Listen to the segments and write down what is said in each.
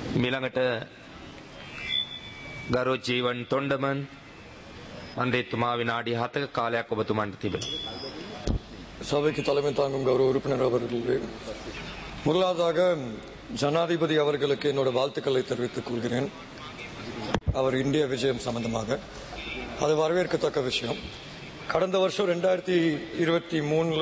මිළඟට ගරු ජීවන් තොන්ඩමන් මන්දේතුමා විනාඩි හතක කාලයක් ඔබතුමන්ට තිබෙන. சபைக்கு தலைமை தாங்கும் கௌரவ உறுப்பினர் அவர்களே முதலாவதாக ஜனாதிபதி அவர்களுக்கு என்னோட வாழ்த்துக்களை தெரிவித்துக் கொள்கிறேன் அவர் இந்திய விஜயம் சம்பந்தமாக அது வரவேற்கத்தக்க விஷயம் கடந்த வருஷம் ரெண்டாயிரத்தி இருபத்தி மூணுல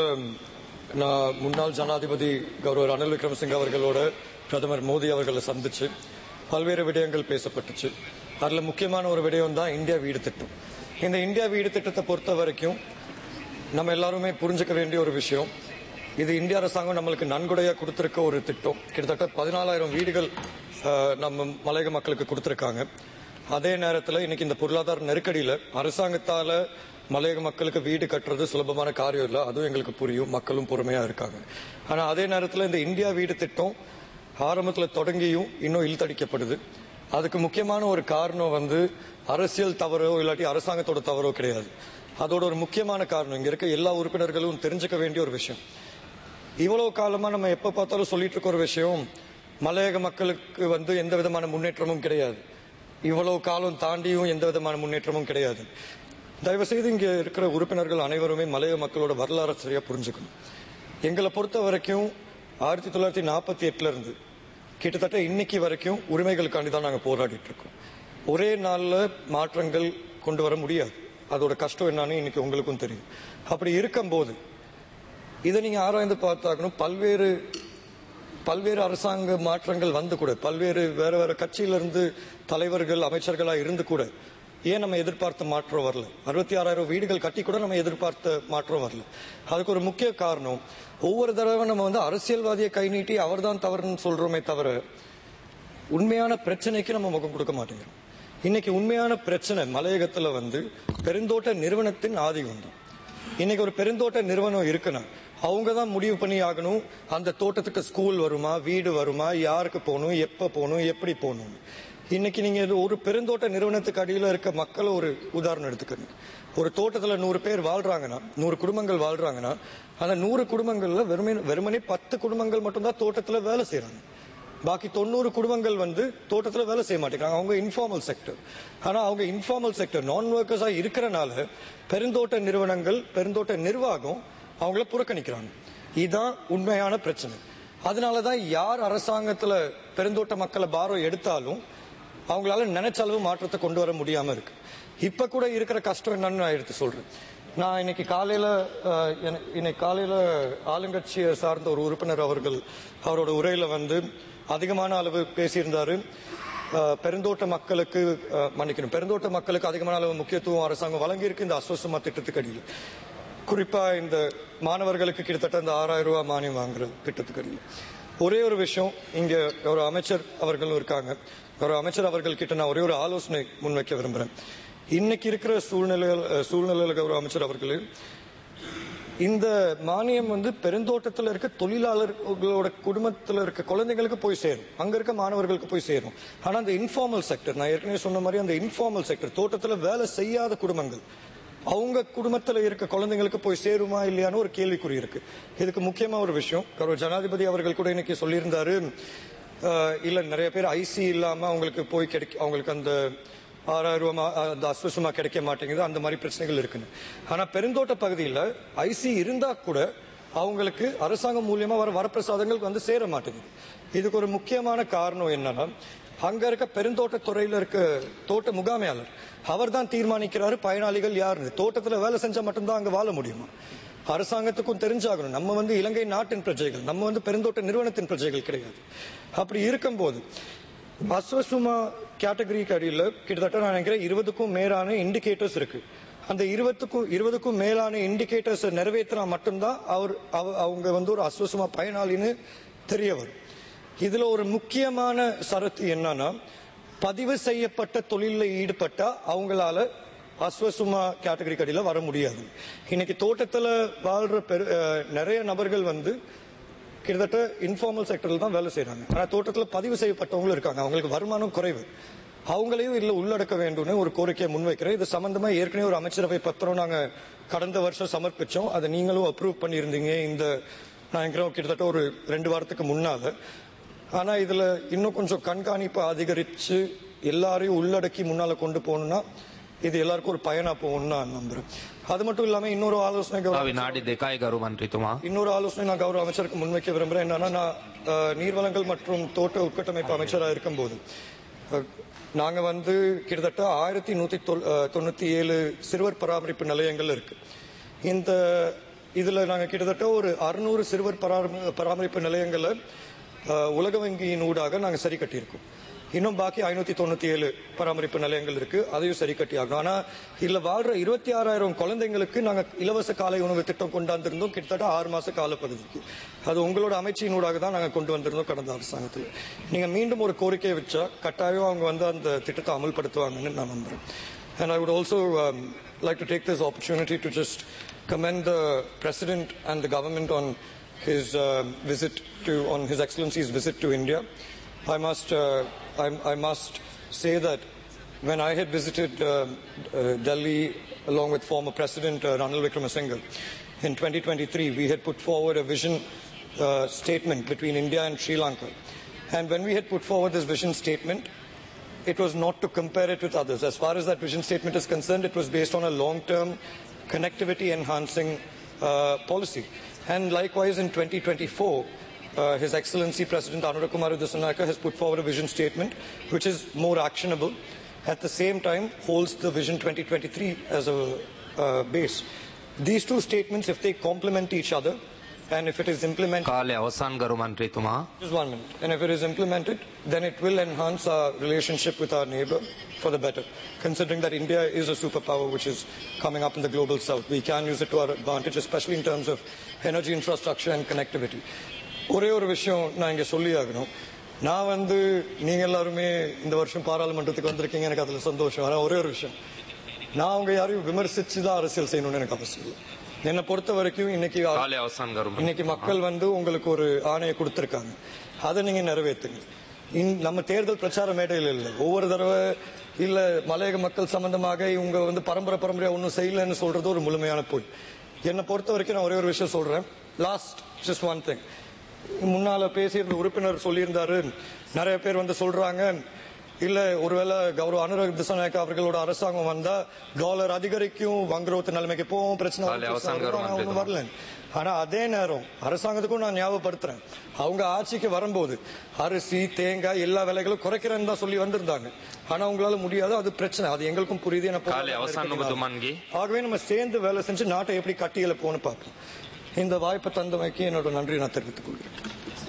நான் முன்னாள் ஜனாதிபதி கௌரவ ரணில் விக்ரமசிங்க அவர்களோட பிரதமர் மோடி அவர்களை சந்திச்சு பல்வேறு விடயங்கள் பேசப்பட்டுச்சு அதுல முக்கியமான ஒரு விடயம் தான் இந்தியா வீடு திட்டம் இந்த இந்தியா வீடு திட்டத்தை பொறுத்த வரைக்கும் நம்ம எல்லாருமே புரிஞ்சுக்க வேண்டிய ஒரு விஷயம் இது இந்திய அரசாங்கம் நம்மளுக்கு நன்கொடையா கொடுத்திருக்க ஒரு திட்டம் கிட்டத்தட்ட பதினாலாயிரம் வீடுகள் அஹ், நம்ம மலையக மக்களுக்கு கொடுத்திருக்காங்க அதே நேரத்தில் இன்னைக்கு இந்த பொருளாதார நெருக்கடியில அரசாங்கத்தால மலையக மக்களுக்கு வீடு கட்டுறது சுலபமான காரியம் இல்லை அதுவும் எங்களுக்கு புரியும் மக்களும் பொறுமையா இருக்காங்க ஆனா அதே நேரத்தில் இந்த இந்தியா வீடு திட்டம் ஆரம்பத்தில் தொடங்கியும் இன்னும் இழுத்தடிக்கப்படுது அதுக்கு முக்கியமான ஒரு காரணம் வந்து அரசியல் தவறோ இல்லாட்டி அரசாங்கத்தோட தவறோ கிடையாது அதோட ஒரு முக்கியமான காரணம் இங்க இருக்க எல்லா உறுப்பினர்களும் தெரிஞ்சுக்க வேண்டிய ஒரு விஷயம் இவ்வளவு காலமா நம்ம எப்ப பார்த்தாலும் சொல்லிட்டு இருக்க ஒரு விஷயம் மலையக மக்களுக்கு வந்து எந்த விதமான முன்னேற்றமும் கிடையாது இவ்வளவு காலம் தாண்டியும் எந்த விதமான முன்னேற்றமும் கிடையாது தயவு செய்து இங்க இருக்கிற உறுப்பினர்கள் அனைவருமே மலையக மக்களோட வரலாறு சரியா புரிஞ்சுக்கணும் எங்களை பொறுத்த வரைக்கும் ஆயிரத்தி தொள்ளாயிரத்தி நாற்பத்தி எட்டுல இருந்து கிட்டத்தட்ட இன்னைக்கு வரைக்கும் உரிமைகளுக்காண்டி தான் நாங்க போராடிட்டு இருக்கோம் ஒரே நாள்ல மாற்றங்கள் கொண்டு வர முடியாது அதோட கஷ்டம் என்னன்னு இன்னைக்கு உங்களுக்கும் தெரியும் அப்படி இருக்கும்போது இதை நீங்க ஆராய்ந்து பார்த்தாக்கணும் பல்வேறு பல்வேறு அரசாங்க மாற்றங்கள் வந்து கூட பல்வேறு வேற வேற கட்சியிலிருந்து தலைவர்கள் அமைச்சர்களா இருந்து கூட ஏன் நம்ம எதிர்பார்த்த மாற்றம் வரல அறுபத்தி ஆறாயிரம் வீடுகள் கட்டி கூட நம்ம எதிர்பார்த்த மாற்றம் வரல அதுக்கு ஒரு முக்கிய காரணம் ஒவ்வொரு தடவை நம்ம வந்து அரசியல்வாதியை கை நீட்டி அவர்தான் தவறுன்னு சொல்றோமே தவிர உண்மையான பிரச்சனைக்கு நம்ம முகம் கொடுக்க மாட்டேங்கிறோம் இன்னைக்கு உண்மையான பிரச்சனை மலையகத்துல வந்து பெருந்தோட்ட நிறுவனத்தின் ஆதிக்கம் தான் இன்னைக்கு ஒரு பெருந்தோட்ட நிறுவனம் இருக்குன்னா அவங்க தான் முடிவு பண்ணி ஆகணும் அந்த தோட்டத்துக்கு ஸ்கூல் வருமா வீடு வருமா யாருக்கு போகணும் எப்ப போகணும் எப்படி போகணும் இன்னைக்கு நீங்க இது ஒரு பெருந்தோட்ட நிறுவனத்துக்கு அடியில இருக்க மக்களை ஒரு உதாரணம் எடுத்துக்கணும் ஒரு தோட்டத்துல நூறு பேர் வாழ்றாங்கன்னா நூறு குடும்பங்கள் வாழ்றாங்கன்னா அந்த நூறு குடும்பங்கள்ல வெறுமே வெறுமனே பத்து குடும்பங்கள் மட்டும்தான் தோட்டத்துல வேலை செய்யறாங்க பாக்கி தொண்ணூறு குடும்பங்கள் வந்து தோட்டத்துல வேலை செய்ய மாட்டேங்கிறாங்க அவங்க இன்ஃபார்மல் செக்டர் ஆனா அவங்க இன்ஃபார்மல் செக்டர் நான் ஒர்க்கர்ஸா இருக்கிறனால பெருந்தோட்ட நிறுவனங்கள் பெருந்தோட்ட நிர்வாகம் அவங்கள புறக்கணிக்கிறாங்க இதுதான் உண்மையான பிரச்சனை அதனாலதான் யார் அரசாங்கத்துல பெருந்தோட்ட மக்களை பாரம் எடுத்தாலும் அவங்களால நினைச்ச அளவு மாற்றத்தை கொண்டு வர முடியாம இருக்கு இப்ப கூட இருக்கிற கஷ்டம் என்னன்னு நான் எடுத்து சொல்றேன் நான் இன்னைக்கு காலையில அஹ், எனக்கு- இன்னைக்கு காலையில ஆளுங்கட்சியை சார்ந்த ஒரு உறுப்பினர் அவர்கள் அவரோட உரையில வந்து அதிகமான அளவு பேசியிருந்தாரு அஹ், பெருந்தோட்ட மக்களுக்கு அஹ், மன்னிக்கணும் பெருந்தோட்ட மக்களுக்கு அதிகமான அளவு முக்கியத்துவம் அரசாங்கம் வழங்கியிருக்கு இந்த அஸ்வசமா திட்டத்துக்கு அடியில் குறிப்பா இந்த மாணவர்களுக்கு கிட்டத்தட்ட இந்த ஆறாயிரம் ரூபாய் மானியம் வாங்குற திட்டத்துக்கு அடியில் ஒரே ஒரு விஷயம் இங்க ஒரு அமைச்சர் அவர்களும் இருக்காங்க ஒரு அமைச்சர் அவர்கள் கிட்ட நான் ஒரே ஒரு ஆலோசனை முன்வைக்க விரும்புறேன் இன்னைக்கு இருக்கிற சூழ்நிலையில் சூழ்நிலையில ஒரு அமைச்சர் அவர்களே இந்த மானியம் வந்து பெருந்தோட்டத்தில் இருக்க தொழிலாளர்களோட குடும்பத்தில் இருக்க குழந்தைங்களுக்கு போய் சேரும் அங்க இருக்க மாணவர்களுக்கு போய் சேரும் ஆனா அந்த இன்ஃபார்மல் செக்டர் நான் ஏற்கனவே சொன்ன மாதிரி அந்த இன்ஃபார்மல் செக்டர் தோட்டத்தில் வேலை செய்யாத குடும்பங்கள் அவங்க குடும்பத்துல இருக்க குழந்தைங்களுக்கு போய் சேருமா இல்லையான்னு ஒரு கேள்விக்குறி இருக்கு இதுக்கு முக்கியமா ஒரு விஷயம் கௌரவ ஜனாதிபதி அவர்கள் கூட இன்னைக்கு சொல்லியிருந்தாரு அஹ், இல்ல நிறைய பேர் ஐசி இல்லாம அவங்களுக்கு போய் கிடைக்க அவங்களுக்கு அந்த ஆறாயிரம் ரூபாய் மா- அந்த அஸ்வசமா கிடைக்க மாட்டேங்குது அந்த மாதிரி பிரச்சனைகள் இருக்குன்னு ஆனா பெருந்தோட்ட பகுதியில் ஐசி இருந்தா கூட அவங்களுக்கு அரசாங்கம் மூலியமா வர வரப்பிரசாதங்கள் வந்து சேர மாட்டேங்குது இதுக்கு ஒரு முக்கியமான காரணம் என்னன்னா அங்க இருக்க பெருந்தோட்ட துறையில இருக்க தோட்ட முகாமையாளர் அவர் தான் தீர்மானிக்கிறாரு பயனாளிகள் யாருன்னு தோட்டத்துல வேலை செஞ்சா மட்டும்தான் அங்க வாழ முடியுமா அரசாங்கத்துக்கும் தெரிஞ்சாகணும் நம்ம வந்து இலங்கை நாட்டின் பிரஜைகள் நம்ம வந்து பெருந்தோட்ட நிறுவனத்தின் பிரஜைகள் கிடையாது அப்படி இருக்கும்போது அஸ்வசுமா கேட்டகரிக்கு அடியில் கிட்டத்தட்ட நான் நினைக்கிறேன் இருபதுக்கும் மேலான இண்டிகேட்டர்ஸ் இருக்கு அந்த இருபதுக்கும் இருபதுக்கும் மேலான இண்டிகேட்டர்ஸ் நிறைவேற்றினா மட்டும்தான் அவர் அவ- அவங்க வந்து ஒரு அஸ்வசுமா பயனாளின்னு தெரிய வரும் இதுல ஒரு முக்கியமான சரத்து என்னன்னா பதிவு செய்யப்பட்ட தொழிலில் ஈடுபட்டா அவங்களால அஸ்வசுமா கேட்டகரி கடியில வர முடியாது இன்னைக்கு தோட்டத்துல வாழ்ற பெரு அஹ், நிறைய நபர்கள் வந்து கிட்டத்தட்ட இன்ஃபார்மல் செக்டர்ல தான் வேலை செய்றாங்க ஆனா தோட்டத்துல பதிவு செய்யப்பட்டவங்களும் இருக்காங்க அவங்களுக்கு வருமானம் குறைவு அவங்களையும் இதுல உள்ளடக்க வேண்டும்னு ஒரு கோரிக்கையை முன்வைக்கிறேன் இது சம்பந்தமா ஏற்கனவே ஒரு அமைச்சரவை பத்திரம் நாங்க கடந்த வருஷம் சமர்ப்பிச்சோம் அதை நீங்களும் அப்ரூவ் பண்ணியிருந்தீங்க இந்த நான் நினைக்கிறேன் கிட்டத்தட்ட ஒரு ரெண்டு வாரத்துக்கு முன்னால ஆனா இதுல இன்னும் கொஞ்சம் கண்காணிப்பு அதிகரிச்சு எல்லாரையும் உள்ளடக்கி முன்னால கொண்டு போகணும்னா இது எல்லாருக்கும் ஒரு பயனா போகணும்னு நான் நம்புறேன் அது மட்டும் இல்லாம இன்னொரு ஆலோசனை තව கௌரவ විනාඩි දෙකයි ගරු මන්ත්‍රීතුමා. இன்னொரு ஆலோசனை நான் கௌரவ அமைச்சருக்கு முன்வைக்க விரும்புறேன் என்னன்னா நான் அஹ், நீர்வளங்கள் மற்றும் தோட்ட உட்கட்டமைப்பு அமைச்சராக இருக்கும்போது அஹ், நாங்க வந்து கிட்டத்தட்ட ஆயிரத்தி நூத்தி தொல்- அஹ், தொண்ணூத்தி ஏழு சிறுவர் பராமரிப்பு நிலையங்கள் இருக்கு இந்த இதுல நாங்க கிட்டத்தட்ட ஒரு அறுநூறு சிறுவர் பராம- பராமரிப்பு நிலையங்களை அஹ், உலக வங்கியின் ஊடாக நாங்க சரி கட்டியிருக்கோம் இன்னும் பாக்கி ஐநூத்தி தொண்ணூத்தி ஏழு பராமரிப்பு நிலையங்கள் இருக்கு அதையும் சரி கட்டி ஆகணும் ஆனா இதுல வாழ்ற இருபத்தி ஆறாயிரம் குழந்தைங்களுக்கு நாங்க இலவச காலை உணவு திட்டம் கொண்டாந்திருந்தோம் கிட்டத்தட்ட ஆறு மாச காலப்பகுதிக்கு அது உங்களோட அமைச்சினூடாக தான் நாங்க கொண்டு வந்திருந்தோம் கடந்த அரசாங்கத்தில் நீங்க மீண்டும் ஒரு கோரிக்கையை வச்சா கட்டாயம் அவங்க வந்து அந்த திட்டத்தை அமல்படுத்துவாங்கன்னு நான் நம்புறேன் And I would also um, like to take this opportunity to just commend the President and the government on his um visit to, on His Excellency's visit to India. I must, uh, I, I must say that when I had visited uh, uh, Delhi along with former President uh, Ranil Wickremesinghe in 2023, we had put forward a vision uh, statement between India and Sri Lanka. And when we had put forward this vision statement, it was not to compare it with others. As far as that vision statement is concerned, it was based on a long-term connectivity enhancing uh, policy. And likewise in 2024, uh, His Excellency President Anurag Kumar Dissanayaka has put forward a vision statement which is more actionable. At the same time, holds the Vision 2023 as a uh, base. These two statements, if they complement each other, and if it is implemented කාලය අවසන් ගරු මන්ත්‍රීතුමා. just one minute. And if it is implemented, then it will enhance our relationship with our neighbor for the better. Considering that India is a superpower which is coming up in the global south, we can use it to our advantage, especially in terms of energy infrastructure and connectivity. ஒரே ஒரு விஷயம் நான் இங்க சொல்லி ஆகணும் நான் வந்து நீங்க எல்லாருமே இந்த வருஷம் பாராளுமன்றத்துக்கு வந்திருக்கீங்க எனக்கு அதுல சந்தோஷம் ஆனா ஒரே ஒரு விஷயம் நான் அவங்க யாரையும் விமர்சிச்சு தான் அரசியல் செய்யணும்னு எனக்கு அவசியம் இல்லை என்னை பொறுத்த வரைக்கும் இன்னைக்கு කාලය අවසන් ගරු இன்னைக்கு மக்கள் வந்து உங்களுக்கு ஒரு ஆணையை கொடுத்திருக்காங்க அதை நீங்க நிறைவேற்றுங்க இந்- நம்ம தேர்தல் பிரச்சார மேடையில் இல்லை ஒவ்வொரு தடவை இல்ல மலையக மக்கள் சம்பந்தமாக இவங்க வந்து பரம்பரை பரம்பரையா ஒன்றும் செய்யலன்னு சொல்றது ஒரு முழுமையான போய் என்னை பொறுத்த வரைக்கும் நான் ஒரே ஒரு விஷயம் சொல்றேன் லாஸ்ட் ஜஸ்ட் ஒன் திங் முன்னால பேசியிருந்த உறுப்பினர் சொல்லியிருந்தாரு நிறைய பேர் வந்து சொல்றாங்க இல்ல ஒருவேளை கௌரவ அனுராக் திசாநாயக்கா அவர்களோட அரசாங்கம் வந்தா டாலர் அதிகரிக்கும் வங்குரோத்து நிலைமைக்கு போகும் பிரச்சனை வரும், காலை அவசானம் பிரச்சனை வரும், ஆனா ஒண்ணும் வரல ஆனா அதே நேரம் அரசாங்கத்துக்கும் நான் ஞாபகப்படுத்துறேன் அவங்க ஆட்சிக்கு வரும்போது அரிசி தேங்காய் எல்லா விலைகளும் குறைக்கிறேன்னு தான் சொல்லி வந்திருந்தாங்க ஆனா உங்களால முடியாது அது பிரச்சனை அது எங்களுக்கும் புரியுது எனக்கு කාලය අවසන් ඔබතුමන්ගේ. ஆகவே நம்ம சேர்ந்து வேலை செஞ்சு நாட்டை எப்படி கட்டியல போன்னு பார்ப்போம் இந்த வாய்ப்பை தந்தமைக்கு என்னோட நன்றி நான் தெரிவித்துக் கொள்கிறேன்